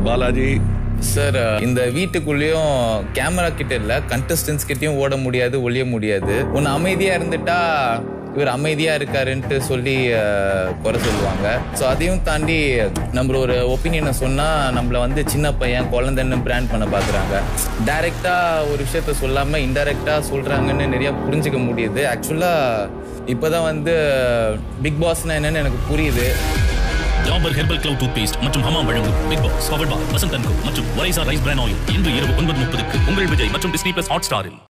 Balaji sir இந்த வீட்டுக்குள்ளேயும் camera கிட்ட இல்ல கண்டஸ்டன்ஸ் கிட்டயும் ஓட முடியாது ஒளிய முடியாது ஒன்னு அமைதியா இருந்துட்டா இவர் அமைதியா இருக்காருன்ட்டு சொல்லி அஹ், குறை சொல்லுவாங்க ஸோ அதையும் தாண்டி நம்ம ஒரு ஒப்பீனியனை சொன்னா நம்மள வந்து சின்ன பையன் குழந்தைன்னு பிராண்ட் பண்ண பாக்குறாங்க டைரக்டா ஒரு விஷயத்த சொல்லாம இன்டைரக்டா சொல்றாங்கன்னு நிறைய புரிஞ்சுக்க முடியுது ஆக்சுவலா இப்பதான் வந்து பிக் பாஸ்னா என்னன்னு எனக்கு புரியுது ஜாபர் ஹெர்பல் கிளவுட் டூத் பேஸ்ட் மற்றும் ஹமாம் வழங்கும் Bigg Boss power bar Vasanth and co மற்றும் ஒரைசா ரைஸ் பிரான் ஆயில் இன்று இரவு ஒன்பது முப்பதுக்கு உங்கள் விஜய் மற்றும் டிஸ்னி பிளஸ் ஹாட் ஸ்டாரில்